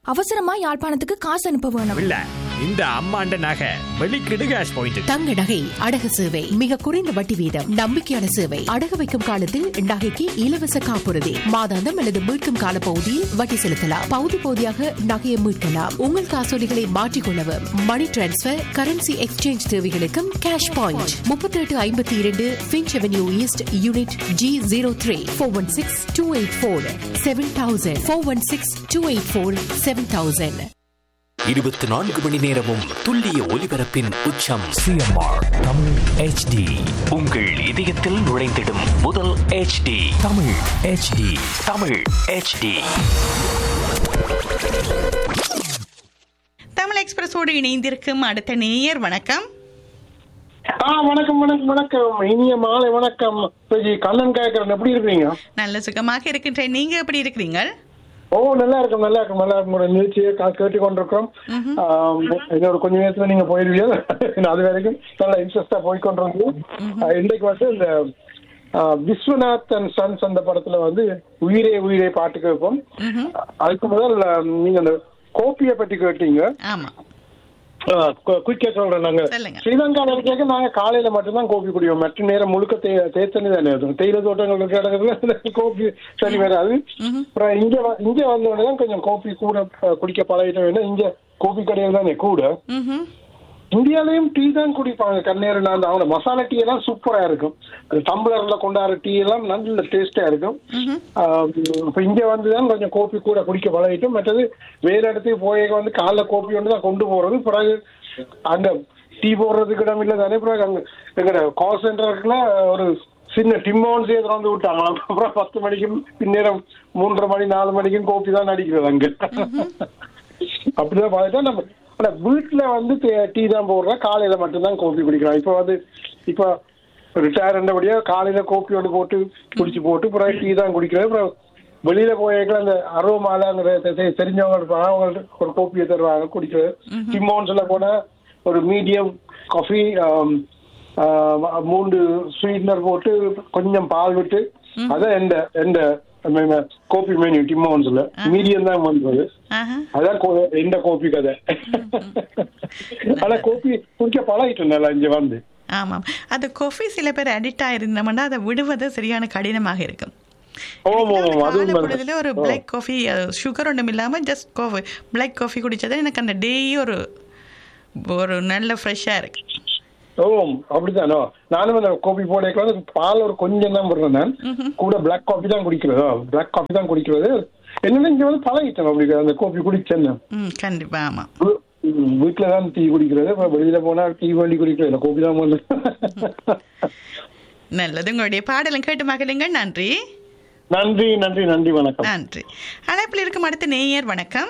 அவசரமா யாழ்ப்பாணத்துக்கு காசு அனுப்ப வேணும் இல்ல இந்த அம்மாண்ட நகை வெளிக்கிடு கேஷ் பாயிண்ட் தங்க நகை அடகு சேவை மிக குறைந்த வட்டி வீதம் நம்பிக்கையான சேவை அடகு வைக்கும் காலத்தில் நகைக்கு இலவச காப்புறுதி மாதாந்தம் அல்லது மீட்கும் கால பகுதியில் வட்டி செலுத்தலாம் பகுதி பகுதியாக நகையை மீட்கலாம் உங்கள் காசோலிகளை மாற்றிக்கொள்ளவும் மணி டிரான்ஸ்பர் கரன்சி எக்ஸ்சேஞ்ச் தேவைகளுக்கும் கேஷ் பாயிண்ட் முப்பத்தி எட்டு ஐம்பத்தி இரண்டு Finch avenue east unit G zero three four one six two eight four seven thousand four one six two eight four seven thousand இருபத்தி நான்கு மணி நேரமும் துல்லிய ஒலிபரப்பின் உச்சம் சிஎம்ஆர் தமிழ் ஹெச்டி உங்கள் இதயத்தில் நுழைந்திடும் முதல் HD Tamil HD Tamil HD Tamil எக்ஸ்பிரஸோடு இணைந்திருக்கும் அடுத்த நேயர் வணக்கம் ஆ வணக்கம் வணக்கம் வணக்கம் இனிய மாலை வணக்கம் விஜி கண்ணன் கேட்கறேன் எப்படி இருக்கீங்க நல்ல சுகமாக இருக்கின்றேன் நீங்க எப்படி இருக்கிறீங்க ஓ நல்லா இருக்கும் நல்லா இருக்கும் நல்லா இருக்கும் ஒரு நிகழ்ச்சியை கா- கேட்டுக் கொண்டிருக்கிறோம் ஆம், இன்னொரு கொஞ்ச நேரத்துல நீங்க போயிருவீங்க அது வரைக்கும் நல்லா இன்ட்ரெஸ்டா போய் கொண்டிருந்தது இன்றைக்கு வந்து இந்த ஆ, விஸ்வநாத் அண்ட் சன்ஸ் அந்த படத்துல வந்து உயிரே உயிரே பாட்டு கேட்போம் அதுக்கு முதல் ஆ, நீங்க அந்த கோப்பியை பத்தி கேட்டீங்க ஆமா குயிக்கா சொல்றேன் நாங்க சொல்லுங்க. ஸ்ரீலங்கா இருக்க நாங்க காலையில மட்டும்தான் கோபி குடிவோம் மற்ற நேரம் முழுக்க தே- தேத்தண்ணி தானே இருக்கும் தேயிலை தோட்டங்கள் இருக்கிற இடத்துல கோபி சரி வராது அப்புறம் இங்க வ- இங்க வந்த உடனே தான் கொஞ்சம் கோபி கூட அஹ், குடிக்க பழகிட்டோம் ஏன்னா இங்க கோபி கடையில் தானே கூட ம்ஹும். இந்தியாலயும் டீ தான் குடிப்பாங்க கண்ணேறு நான் அவங்க மசாலா டீ எல்லாம் சூப்பரா இருக்கும் அது டம்ளர்ல கொண்டாடுற டீ எல்லாம் நல்ல டேஸ்டா இருக்கும் ஆஹ் இப்ப இங்க வந்துதான் கொஞ்சம் கோப்பி கூட குடிக்க பழகிட்டோம் மற்றது வேற இடத்துக்கு போய் வந்து காலைல கோப்பி ஒன்று தான் கொண்டு போறது பிறகு அங்க டீ போடுறதுக்கு இடம் இல்லை தானே பிறகு அங்க எங்கட கால் சென்டருக்குள்ள ஒரு சின்ன டிம்மோன்ஸே திறந்து விட்டாங்களாம் அப்புறம் பத்து மணிக்கும் பின்னேரம் மூன்றரை மணி நாலு மணிக்கும் கோப்பி தான் அடிக்கிறது அங்க அப்படிதான் பார்த்துட்டா நம்ம ஆனா வீட்டுல வந்து தே- டீ தான் போடுறோம் காலையில மட்டும்தான் கோப்பி குடிக்கிறோம் இப்போ வந்து இப்போ ரிட்டையர் இருந்தபடியா காலையில கோப்பி ஒன்று போட்டு குடிச்சு போட்டு அப்புறம் டீ தான் குடிக்கிறது அப்புறம் வெளியில போயிருக்கிற அந்த அருவமாலாங்கிற தெ- தெ- தெரிஞ்சவங்க இருப்பாங்க அவங்கள்ட்ட ஒரு கோப்பியை தருவாங்க குடிக்கிறது டிமோன்ஸ்ல போனா ஒரு மீடியம் காஃபி மூன்று ஸ்வீட்னர் போட்டு கொஞ்சம் பால் விட்டு அதான் எந்த எந்த கோபி மெனு டிமோன்ஸ்ல மீடியம் தான் பண்றது ஆஹா. அதான் கோ- இந்த கோபி கதை ஆனா கோபி குடிக்க பழகிட்டோம் நல்லா இங்க வந்து ஆமாம் அது கொஃபி சில பேர் அடிக்ட் ஆயிருந்தோம்னா அதை விடுவது சரியான கடினமாக இருக்கும் ஓம் ஓம் எனக்கு அதுவும் காலை நல்லது. பொழுதுல ஒரு பிளாக் காஃபி சுகர் ஒன்றும் இல்லாம ஜஸ்ட் காஃபி பிளாக் காஃபி குடிச்சது எனக்கு அந்த டே ஒரு ஒரு நல்ல ஃப்ரெஷ்ஷாக இருக்கு ஓம் அப்படித்தானோ நானும் அந்த கோபி போடைக்கு வந்து பால் ஒரு கொஞ்சம் தான் போடுறேன் நான் கூட பிளாக் காஃபி தான் குடிக்கிறது பிளாக் காஃபி தான் குடிக்கிறது என்னன்னா இங்க வந்து பழகிட்டேன் அப்படி அந்த கோபி குடிச்சேன் நான். ம் கண்டிப்பா ஆமாம் வீ- ம், வீட்டுல தான் டீ குடிக்கிறது அப்புறம் வெளியில போனா டீ வண்டி குடிக்கிறது இல்ல கோபி தான் போடுறது. நல்லது உங்களுடைய பாடலும் கேட்டு மகிழுங்க நன்றி நன்றி நன்றி நன்றி வணக்கம் நன்றி அழைப்பில் இருக்கும் அடுத்த நேயர் வணக்கம்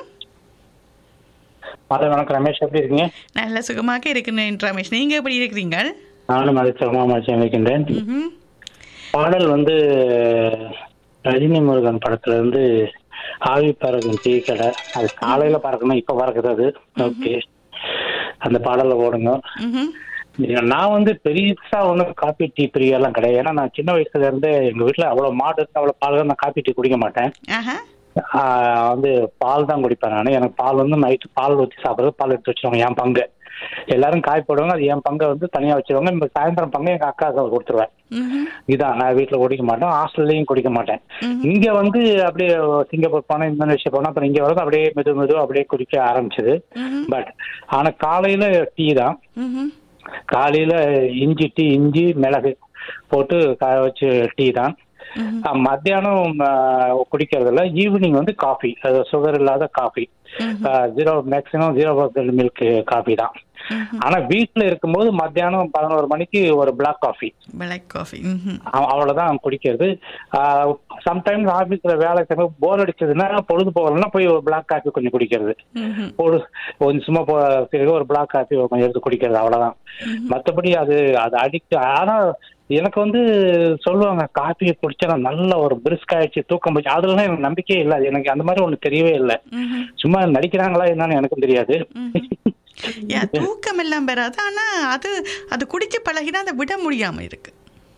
ஹலோ வணக்கம் ரமேஷ் எப்படி இருக்கீங்க நல்ல சுகமாக இருக்கிறேன் ரமேஷ் நீங்க எப்படி இருக்கிறீங்க நானும் அது சிரமமாக வைக்கின்றேன் ம்ஹும். பாடல் வந்து ரஜினி முருகன் படத்துல இருந்து ஆவி பறக்கும் டீ கடை அது காலையில பறக்கணும் இப்ப பறக்குது அது ஓகே அந்த பாடலை போடுங்க ம்ஹும். நான் வந்து பெருசா ஒன்றும் காபி டீ பிரியெல்லாம் கிடையாது ஏன்னா நான் சின்ன வயசுல இருந்து எங்க வீட்டுல அவ்வளவு மாடு இருக்கு அவ்வளவு பால் நான் காபி டீ குடிக்க மாட்டேன் ஆஹா ஆஹ் வந்து பால் தான் குடிப்பேன் நான் எனக்கு பால் வந்து நைட்டு பால் ஊற்றி சாப்பிட்றது பால் எடுத்து வச்சிருவாங்க என் பங்கு எல்லாரும் காய் போடுவாங்க அது என் பங்கை வந்து தனியா வச்சிருவாங்க இந்த சாயந்தரம் பங்கு எங்க அக்காவுக்கு கொடுத்துருவேன் ம்ஹும். இதான் நான் வீட்டுல குடிக்க மாட்டேன் ஹாஸ்டல்லையும் குடிக்க மாட்டேன் இங்க வந்து அப்படியே சிங்கப்பூர் போனேன் இந்தோனேஷியா போனேன் அப்புறம் இங்க வந்து அப்படியே மெது மெது அப்படியே குடிக்க ஆரம்பிச்சது பட் ஆனா காலையில டீ தான் ம்ஹும். காலையில இஞ்சி டீ இஞ்சி மிளகு போட்டு காய வச்சு டீ தான் அஹ் மத்தியானம் அஹ், குடிக்கிறதுல ஈவினிங் வந்து காஃபி அது சுகர் இல்லாத coffee zero maximum zero percent milk coffee தான் ஆனா வீட்டுல இருக்கும்போது மத்தியானம் பதினோரு மணிக்கு ஒரு பிளாக் காஃபி பிளாக் காஃபி ம்ஹும். அவ- அவ்வளவுதான் குடிக்கிறது சம்டைம்ஸ் ஆபீஸ்ல வேலை செய்யும் போர் அடிச்சதுன்னா பொழுது போகலன்னா போய் ஒரு பிளாக் காஃபி கொஞ்சம் குடிக்கிறது ம்ஹும். ஒரு கொஞ்சம் சும்மா போ பிறகு ஒரு பிளாக் காஃபி கொஞ்சம் எடுத்து குடிக்கிறது அவ்வளவுதான் மத்தபடி அது அது அடிக்ட் ஆனா எனக்கு வந்து சொல்லுவாங்க காஃபியை குடிச்சா நான் நல்ல ஒரு பிரிஸ்க் ஆயிடுச்சு தூக்கம் போச்சு அதுலாம் எனக்கு நம்பிக்கையே இல்லை அது எனக்கு அந்த மாதிரி ஒண்ணு தெரியவே இல்லை ம்ஹும். சும்மா நடிக்கிறாங்களா என்னன்னு எனக்கும் தெரியாது ஏன் தூக்கம் எல்லாம் பெறாது ஆனா அது அது குடிச்சு பழகினா அதை விட முடியாம இருக்கு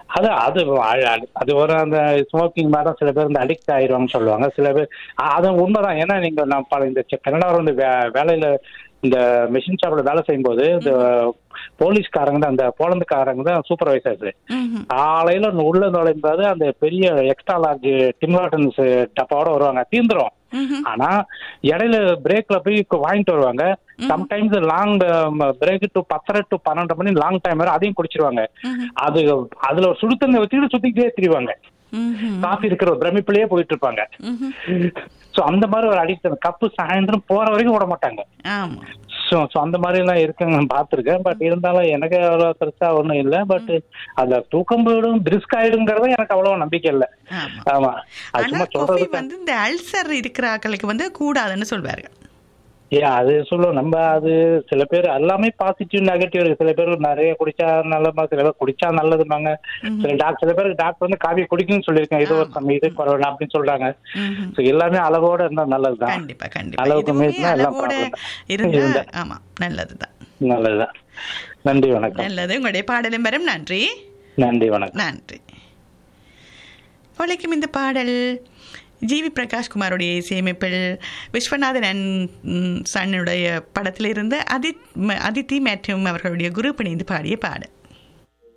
அது அது அது- அது ஒரு அந்த ஸ்மோக்கிங் மாதிரி தான் சில பேர் இந்த அடிக்ட் ஆயிருவாங்கன்னு சொல்லுவாங்க சில பேர் அ- அது உண்மைதான் ஏன்னா நீங்க நான் பல இந்த செ- கனடாவில் வந்து வே- வேலையில இந்த மிஷின் ஷாப்ல வேலை செய்யும்போது இந்த போலீஸ்காரங்க தான் அந்த போலந்துக்காரங்க தான் சூப்பர்வைசர்ஸ் காலையில உள்ள நுழையும்போது அந்த பெரிய எக்ஸ்ட்ரா லார்ஜ் டிம்லாட்டன்ஸ் டப்பாவோட வருவாங்க தீந்துரும் ஆனா இடையில பிரேக்ல போய் கு- வாங்கிட்டு வருவாங்க சம்டைம்ஸ் லாங் பிரேக் டு பத்தரை டு பன்னெண்டு மணி லாங் டைம் வரை அதையும் குடிச்சிருவாங்க அது அதுல ஒரு சுடுத்தண்ணி வச்சுக்கிட்டு சுத்திக்கிட்டே திரிவாங்க காஃபி இருக்கிற ஒரு பிரமிப்பிலேயே போயிட்டு இருப்பாங்க சோ அந்த மாதிரி ஒரு அடிக்ஷன் கப்பு சாயந்தரம் போற வரைக்கும் விட மாட்டாங்க ஆமா ஸோ ஸோ அந்த மாதிரி எல்லாம் இருக்குங்க நான் பார்த்துருக்கேன் பட் இருந்தாலும் எனக்கு அவ்வளோ பெருசா ஒன்றும் இல்லை பட் அந்த தூக்கம் போயிடும் பிரிஸ்க் ஆயிடுங்கிறத எனக்கு அவ்வளோ நம்பிக்கை இல்லை ஆமா. ஆமா அது ஆனா சும்மா காஃபி சொல்றதுக்கு வந்து இந்த அல்சர் இருக்கிற ஆட்களுக்கு வந்து கூடாதுன்னு சொல்வார்கள் ஏன் அது சொல்லுவோம் நம்ம அது சில பேர் எல்லாமே பாசிட்டிவ் நெகட்டிவ் இருக்கு சில பேர் நிறைய குடிச்சா நல்லமா சில பேர் குடிச்சா நல்லதுமாங்க சில டாக்டர் சில பேருக்கு டாக்டர் வந்து காஃபி குடிக்கணும்னு சொல்லியிருக்கேன் இது ஒரு சமயம் இது கொரோனா அப்படின்னு சொல்றாங்க ஸோ எல்லாமே அளவோட இருந்தா நல்லதுதான் கண்டிப்பா கண்டிப்பா அளவுக்கு இதுவுமே மீறினா எல்லாம் அளவோட problem. இருந்தா இருந்தா. ஆமா நல்லதுதான் நல்லதுதான் நன்றி வணக்கம் நல்லது உங்களுடைய பாடலும் வரும் நன்றி நன்றி வணக்கம் நன்றி உழைக்கும் இந்த பாடல் ஜிவி பிரகாஷ்குமாருடைய இசையமைப்பில் விஸ்வநாதன் அண்ட் ம், சன்னுடைய படத்திலிருந்து அதித் ம- அதித்தி மற்றும் அவர்களுடைய குரூப் இணைந்து பாடிய பாடல்